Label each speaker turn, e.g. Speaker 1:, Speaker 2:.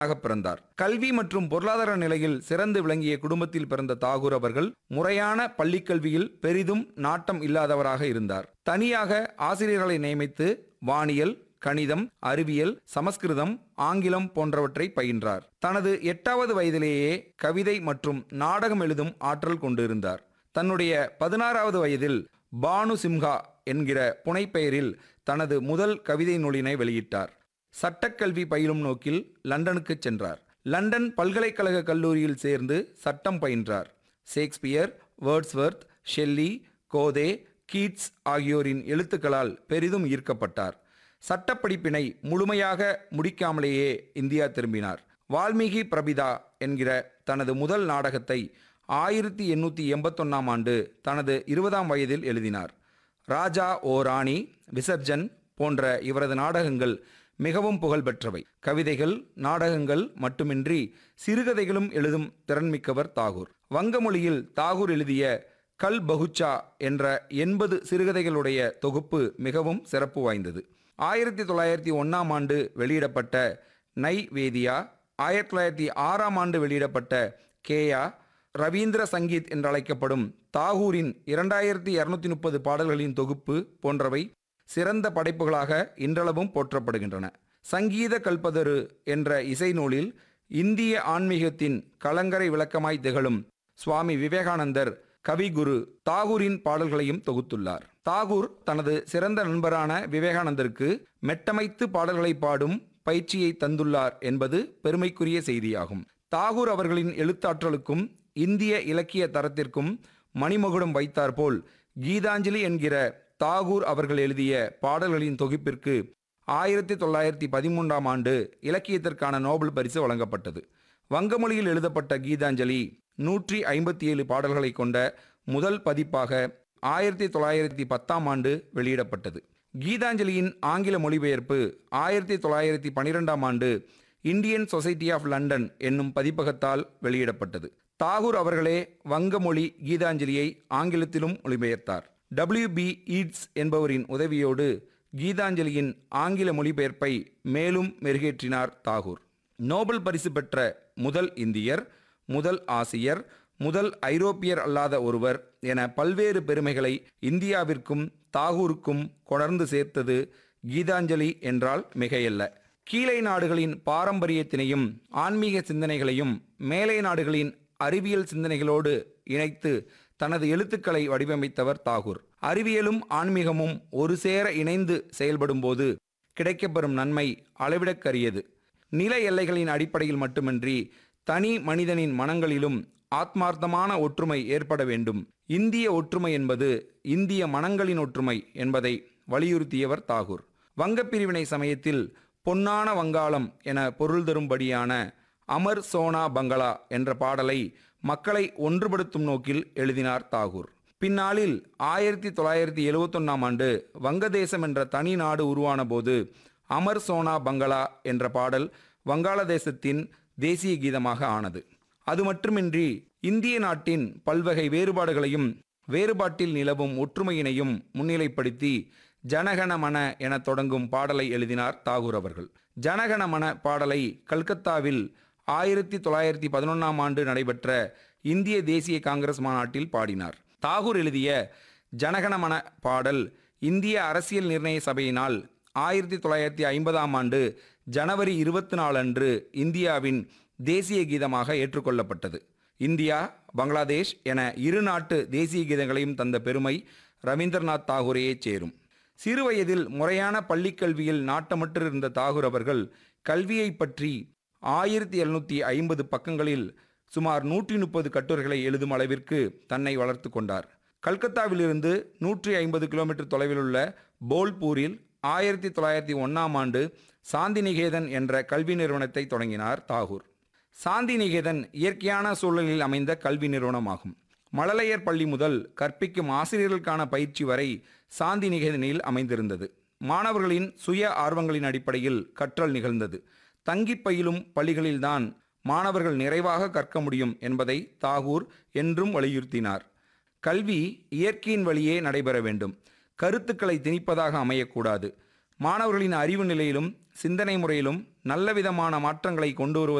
Speaker 1: ஆக பிறந்தார் கல்வி மற்றும் பொருளாதார நிலையில் சிறந்து விளங்கிய குடும்பத்தில் பிறந்த தாகூர் அவர்கள் முறையான பள்ளிக்கல்வியில் பெரிதும் நாட்டம் இல்லாதவராக இருந்தார் தனியாக ஆசிரியர்களை நியமித்து வானியல் கணிதம் அறிவியல் சமஸ்கிருதம் ஆங்கிலம் போன்றவற்றை பயின்றார் தனது எட்டாவது வயதிலேயே கவிதை மற்றும் நாடகம் எழுதும் ஆற்றல் கொண்டிருந்தார் தன்னுடைய பதினாறாவது வயதில் பானு சிம்ஹா என்கிற புனைப்பெயரில் தனது முதல் கவிதை நூலினை வெளியிட்டார் சட்டக்கல்வி பயிலும் நோக்கில் லண்டனுக்கு சென்றார் லண்டன் பல்கலைக்கழக கல்லூரியில் சேர்ந்து சட்டம் பயின்றார் Shakespeare Wordsworth Shelley Goethe Keats ஆகியோரின் எழுத்துக்களால் பெரிதும் ஈர்க்கப்பட்டார் சட்டப்படிப்பினை முழுமையாக முடிக்காமலேயே இந்தியா திரும்பினார் வால்மீகி பிரபிதா என்கிற தனது முதல் நாடகத்தை ஆயிரத்தி எண்ணூற்றி எண்பத்தொன்னாம் ஆண்டு தனது இருபதாம் வயதில் எழுதினார் ராஜா ஓ ராணி விசர்ஜன் போன்ற இவரது நாடகங்கள் மிகவும் புகழ்பெற்றவை கவிதைகள் நாடகங்கள் மட்டுமின்றி சிறுகதைகளும் எழுதும் திறன்மிக்கவர் தாகூர் வங்க மொழியில் தாகூர் எழுதிய கல் பகுச்சா என்ற எண்பது சிறுகதைகளுடைய தொகுப்பு மிகவும் சிறப்பு வாய்ந்தது ஆயிரத்தி தொள்ளாயிரத்தி ஒன்றாம் ஆண்டு வெளியிடப்பட்ட நை வேதியா ஆயிரத்தி தொள்ளாயிரத்தி ஆறாம் ஆண்டு வெளியிடப்பட்ட கேயா ரவீந்திர சங்கீத் என்றழைக்கப்படும் தாகூரின் இரண்டாயிரத்தி இருநூத்தி முப்பது பாடல்களின் தொகுப்பு போன்றவை சிறந்த படைப்புகளாக இன்றளவும் போற்றப்படுகின்றன சங்கீத கல்பதரு என்ற இசை நூலில் இந்திய ஆன்மீகத்தின் கலங்கரை விளக்கமாய் திகழும் சுவாமி விவேகானந்தர் கவிகுரு தாகூரின் பாடல்களையும் தொகுத்துள்ளார் தாகூர் தனது சிறந்த நண்பரான விவேகானந்தருக்கு மெட்டமைத்து பாடல்களை பாடும் பயிற்சியை தந்துள்ளார் என்பது பெருமைக்குரிய செய்தியாகும் தாகூர் அவர்களின் எழுத்தாற்றலுக்கும் இந்திய இலக்கிய தரத்திற்கும் மணிமகுடம் வைத்தாற்போல் கீதாஞ்சலி என்கிற தாகூர் அவர்கள் எழுதிய பாடல்களின் தொகுப்பிற்கு ஆயிரத்தி தொள்ளாயிரத்தி பதிமூன்றாம் ஆண்டு இலக்கியத்திற்கான நோபல் பரிசு வழங்கப்பட்டது வங்கமொழியில் எழுதப்பட்ட கீதாஞ்சலி நூற்றி ஐம்பத்தி ஏழு பாடல்களை கொண்ட முதல் பதிப்பாக ஆயிரத்தி தொள்ளாயிரத்தி பத்தாம் ஆண்டு வெளியிடப்பட்டது கீதாஞ்சலியின் ஆங்கில மொழிபெயர்ப்பு ஆயிரத்தி தொள்ளாயிரத்தி பனிரெண்டாம் ஆண்டு இந்தியன் சொசைட்டி ஆஃப் லண்டன் என்னும் பதிப்பகத்தால் வெளியிடப்பட்டது தாகூர் அவர்களே வங்கமொழி கீதாஞ்சலியை ஆங்கிலத்திலும் மொழிபெயர்த்தார் டபிள்யூ பி ஈட்ஸ் என்பவரின் உதவியோடு கீதாஞ்சலியின் ஆங்கில மொழிபெயர்ப்பை மேலும் மெருகேற்றினார் தாகூர் நோபல் பரிசு பெற்ற முதல் இந்தியர் முதல் ஆசியர் முதல் ஐரோப்பியர் அல்லாத ஒருவர் என பல்வேறு பெருமைகளை இந்தியாவிற்கும் தாகூருக்கும் கொணர்ந்து சேர்த்தது கீதாஞ்சலி என்றால் மிகையல்ல கீழை நாடுகளின் பாரம்பரியத்தினையும் ஆன்மீக சிந்தனைகளையும் மேலை நாடுகளின் அறிவியல் சிந்தனைகளோடு இணைத்து தனது எழுத்துக்களை வடிவமைத்தவர் தாகூர் அறிவியலும் ஆன்மீகமும் ஒரு சேர இணைந்து செயல்படும்போது கிடைக்கப்பெறும் நன்மை அளவிடக்கரியது நில எல்லைகளின் அடிப்படையில் மட்டுமின்றி தனி மனிதனின் மனங்களிலும் ஆத்மார்த்தமான ஒற்றுமை ஏற்பட வேண்டும் இந்திய ஒற்றுமை என்பது இந்திய மனங்களின் ஒற்றுமை என்பதை வலியுறுத்தியவர் தாகூர் வங்கப்பிரிவினை சமயத்தில் பொன்னான வங்காளம் என பொருள் தரும்படியான அமர் சோனா பங்களா என்ற பாடலை மக்களை ஒன்றுபடுத்தும் நோக்கில் எழுதினார் தாகூர் பின்னாளில் ஆயிரத்தி தொள்ளாயிரத்தி எழுவத்தொன்னாம் ஆண்டு வங்கதேசம் என்ற தனி நாடு உருவான போது அமர் சோனா பங்களா என்ற பாடல் வங்காளதேசத்தின் தேசிய கீதமாக ஆனது அது மட்டுமின்றி இந்திய நாட்டின் பல்வகை வேறுபாடுகளையும் வேறுபாட்டில் நிலவும் ஒற்றுமையினையும் முன்னிலைப்படுத்தி ஜனகணமன என தொடங்கும் பாடலை எழுதினார் தாகூர் அவர்கள் ஜனகணமன பாடலை கல்கத்தாவில் ஆயிரத்தி தொள்ளாயிரத்தி பதினொன்றாம் ஆண்டு நடைபெற்ற இந்திய தேசிய காங்கிரஸ் மாநாட்டில் பாடினார் தாகூர் எழுதிய ஜனகணமன பாடல் இந்திய அரசியல் நிர்ணய சபையினால் ஆயிரத்தி தொள்ளாயிரத்தி ஐம்பதாம் ஆண்டு ஜனவரி இருபத்தி நாலு அன்று இந்தியாவின் தேசிய கீதமாக ஏற்றுக்கொள்ளப்பட்டது இந்தியா பங்களாதேஷ் என இரு நாட்டு தேசிய கீதங்களையும் தந்த பெருமை ரவீந்திரநாத் தாகூரையே சேரும் சிறுவயதில் முறையான பள்ளிக்கல்வியில் நாட்டமற்றிருந்த தாகூர் அவர்கள் கல்வியை பற்றி ஆயிரத்தி எழுநூற்றி ஐம்பது பக்கங்களில் சுமார் நூற்றி முப்பது கட்டுரைகளை எழுதும் அளவிற்கு தன்னை வளர்த்து கொண்டார் கல்கத்தாவிலிருந்து நூற்றி ஐம்பது கிலோமீட்டர் தொலைவில் உள்ள போல்பூரில் ஆயிரத்தி தொள்ளாயிரத்தி ஒன்றாம் ஆண்டு சாந்திநிகேதன் என்ற கல்வி நிறுவனத்தை தொடங்கினார் தாகூர் சாந்திநிகேதன் இயற்கையான சூழலில் அமைந்த கல்வி நிறுவனமாகும் மழலையர் பள்ளி முதல் கற்பிக்கும் ஆசிரியர்களுக்கான பயிற்சி வரை சாந்திநிகேதனில் அமைந்திருந்தது மாணவர்களின் சுய ஆர்வங்களின் அடிப்படையில் கற்றல் நிகழ்ந்தது தங்கி பயிலும் பள்ளிகளில்தான் மாணவர்கள் நிறைவாக கற்க முடியும் என்பதை தாகூர் என்றும் வலியுறுத்தினார் கல்வி இயற்கையின் வழியே நடைபெற வேண்டும் கருத்துக்களை திணிப்பதாக அமையக்கூடாது மாணவர்களின் அறிவு நிலையிலும் சிந்தனை முறையிலும் நல்லவிதமான மாற்றங்களை கொண்டு வருவது